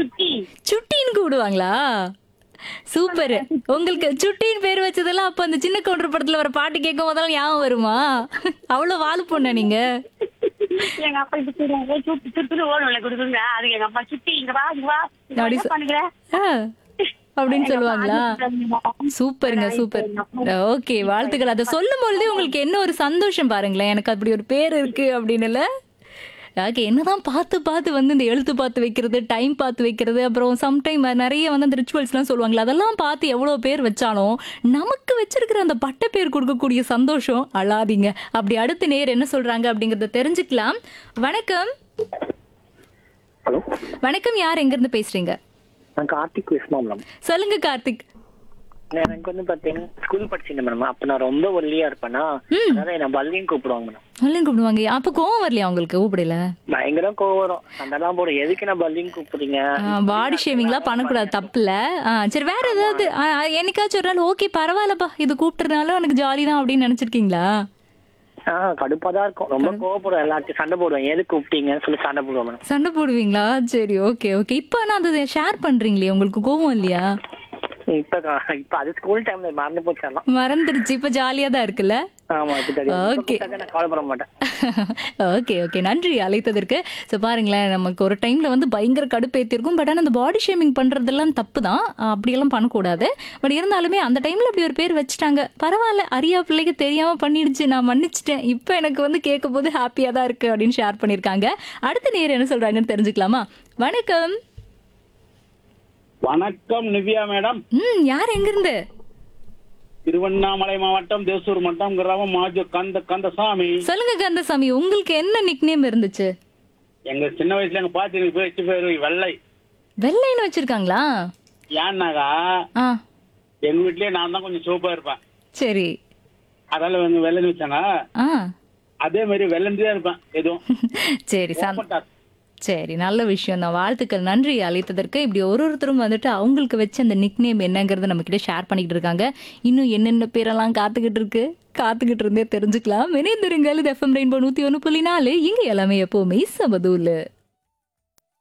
சுட்டி சுட்டின்னு கூப்பிடுவாங்களா சூப்பர் உங்களுக்கு சுட்டின்னு பேர் வச்சதெல்லாம் அப்ப அந்த சின்ன கவுண்டர் படத்துல வர பாட்டு கேட்கும் போதெல்லாம் ஞாபகம் வருமா அவ்வளவு வாழ பொண்ணா நீங்க எங்க அப்பா இப்ப சொல்றாங்க சுட்டு சுட்டு ஓடும்ல கொடுக்குங்க அதுக்கு எங்க அப்பா சுட்டி இங்க வா இங்க வா இங்க அப்படி என்ன சொ- பண்ணுகிற ஆ, அப்படின்னு சொல்லுவாங்களா சூப்பருங்க சூப்பர் ஓகே வாழ்த்துக்கள் அதை சொல்லும் பொழுதே உங்களுக்கு என்ன ஒரு சந்தோஷம் பாருங்களேன் எனக்கு அப்படி ஒரு பேர் இருக்கு அப்படின்னுல ஓகே என்னதான் பார்த்து பார்த்து வந்து இந்த எழுத்து பார்த்து வைக்கிறது டைம் பார்த்து வைக்கிறது அப்புறம் சம்டைம் நிறைய வந்து அந்த ரிச்சுவல்ஸ்லாம் சொல்லுவாங்களே அதெல்லாம் பார்த்து எவ்வளோ பேர் வச்சாலும் நமக்கு வச்சிருக்கிற அந்த பட்ட பேர் கொடுக்கக்கூடிய சந்தோஷம் அழாதீங்க அப்படி அடுத்த நேர் என்ன சொல்றாங்க அப்படிங்கறத தெரிஞ்சுக்கலாம் வணக்கம் ஹலோ வணக்கம் யார் எங்கிருந்து பேசுறீங்க நான் கார்த்திக் விஸ்மா மேடம் சொல்லுங்க கார்த்திக் நான் எனக்கு வந்து பாத்தீங்கன்னா ஸ்கூல் படிச்சிருந்தேன் மேடம் அப்ப நான் ரொம்ப ஒல்லியா இருப்பேனா அதனால என்ன பல்லியும் கூப்பிடுவாங்க மேடம் சொல்லுங்க கூப்பிடுவாங்க அப்ப கோவம் வரலையா உங்களுக்கு கூப்பிடல பயங்கர கோவம் வரும் சண்டைலாம் போடும் எதுக்கு நான் பல்லியும் கூப்பிடுறீங்க பாடி ஷேவிங்லாம் பண்ணக்கூடாது தப்புல ஆ, சரி வேற ஏதாவது ஆ, என்னைக்காச்சும் ஒரு நாள் ஓகே பரவாயில்லப்பா இது கூப்பிட்டுறதுனால எனக்கு ஜாலி தான் அப்படின்னு நினைச்சிருக்கீங்களா ஆஹ் கடுப்பா தான் இருக்கும் ரொம்ப கோவப்படும் எல்லாத்தையும் சண்டை போடுவேன் எதுக்கு கூப்பிட்டீங்கன்னு சொல்லி சண்டை போடுவேன் மேடம் சண்டை போடுவீங்களா சரி ஓகே ஓகே இப்போ நான் அதை ஷேர் பண்றீங்களே உங்களுக்கு கோவம் இல்லையா இப்ப கா- இப்ப அது ஸ்கூல் டைம்ல மறந்து போச்சு எல்லாம் மறந்துருச்சு இப்போ ஜாலியா தான் இருக்குல்ல ஆமா இப்ப தெரியும் இப்ப Okay. கூப்பிட்டாக்க நான் கவலைப்பட மாட்டேன் ஓகே ஓகே நன்றி அழைத்ததற்கு ஸோ பாருங்களேன் நமக்கு ஒரு டைம்ல வந்து பயங்கர கடுப்பேற்றிருக்கும் பட் ஆனால் அந்த பாடி ஷேமிங் பண்றதெல்லாம் தப்பு தான் அப்படியெல்லாம் பண்ணக்கூடாது பட் இருந்தாலுமே அந்த டைம்ல அப்படி ஒரு பேர் வச்சுட்டாங்க பரவாயில்ல அரியா பிள்ளைக்கு தெரியாம பண்ணிடுச்சு நான் மன்னிச்சிட்டேன் இப்போ எனக்கு வந்து கேட்கும் போது ஹாப்பியா தான் இருக்கு அப்படின்னு ஷேர் பண்ணியிருக்காங்க அடுத்த நேரம் என்ன சொல்றாங்கன்னு தெரிஞ்சுக்கலாமா வணக்கம் வணக்கம் நிவ்யா மேடம் ம் யார் எங்கிருந்து திருவண்ணாமலை மாவட்டம் தேசூர் மட்டம் கிராமம் மாஜு கந்த கந்தசாமி சொல்லுங்க கந்தசாமி உங்களுக்கு என்ன நிக் நேம் இருந்துச்சு எங்க சின்ன வயசுல எங்க பாத்து எனக்கு பேச்சு பேரு வெள்ளை வெள்ளைன்னு வச்சிருக்காங்களா ஏன்னாக்கா ஆ எங்க வீட்லயே நான் தான் கொஞ்சம் சூப்பா இருப்பேன் சரி அதனால எங்க வெள்ளைன்னு வச்சாங்க ஆ அதே மாதிரி வெள்ளந்தே இருப்பேன் எதுவும் சரி சந் போட்டார். சரி நல்ல விஷயம் தான் வாழ்த்துக்கள் நன்றி அழைத்ததற்கு இப்படி ஒரு ஒருத்தரும் வந்துட்டு அவங்களுக்கு வச்ச அந்த நிக் நேம் என்னங்கிறத நம்ம கிட்ட ஷேர் பண்ணிக்கிட்டு இருக்காங்க இன்னும் என்னென்ன பேரெல்லாம் காத்துக்கிட்டு இருக்கு காத்துக்கிட்டு இருந்தே தெரிஞ்சுக்கலாம் இணைந்திருங்கள் இது எஃப்எம் ரெயின்போ நூத்தி ஒன்று புள்ளி நாலு இங்க எல்லாமே எப்பவுமே சமதூலு